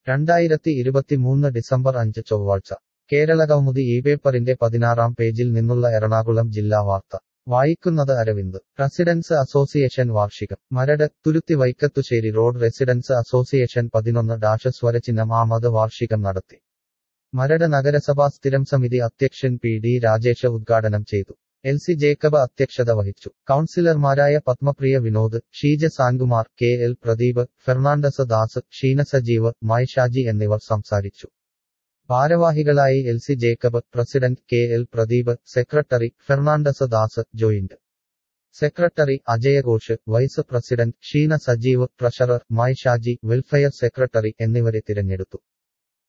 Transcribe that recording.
രണ്ടായിരത്തി ഇരുപത്തിമൂന്ന് ഡിസംബർ അഞ്ച് ചൊവ്വാഴ്ച കേരള കൗമുദി ഈ പേപ്പറിന്റെ പതിനാറാം പേജിൽ നിന്നുള്ള എറണാകുളം ജില്ലാ വാർത്ത വായിക്കുന്നത് അരവിന്ദ് റെസിഡൻസ് അസോസിയേഷൻ വാർഷികം Maradu Thuruthy Vaikkathussery road residence association പതിനൊന്ന് ഡാഷ് സ്വരചിഹ്നം ആമത് വാർഷികം നടത്തി മരട് നഗരസഭാ സ്ഥിരം സമിതി അധ്യക്ഷൻ പി ഡി രാജേഷ് ഉദ്ഘാടനം ചെയ്തു എൽ സി ജേക്കബ് അധ്യക്ഷത വഹിച്ചു കൗൺസിലർമാരായ പത്മപ്രിയ വിനോദ് ഷീജ സാൻകുമാർ കെ എൽ പ്രദീപ് ഫെർണാണ്ടസ് ദാസ് ഷീന സജീവ് മായി ഷാജി എന്നിവർ സംസാരിച്ചു ഭാരവാഹികളായി L C Jacob president K L Pradeep secretary Fernandes Das joint secretary അജയഘോഷ് vice president Sheena Sajeev treasurer Mayi Shaji welfare secretary എന്നിവരെ തിരഞ്ഞെടുത്തു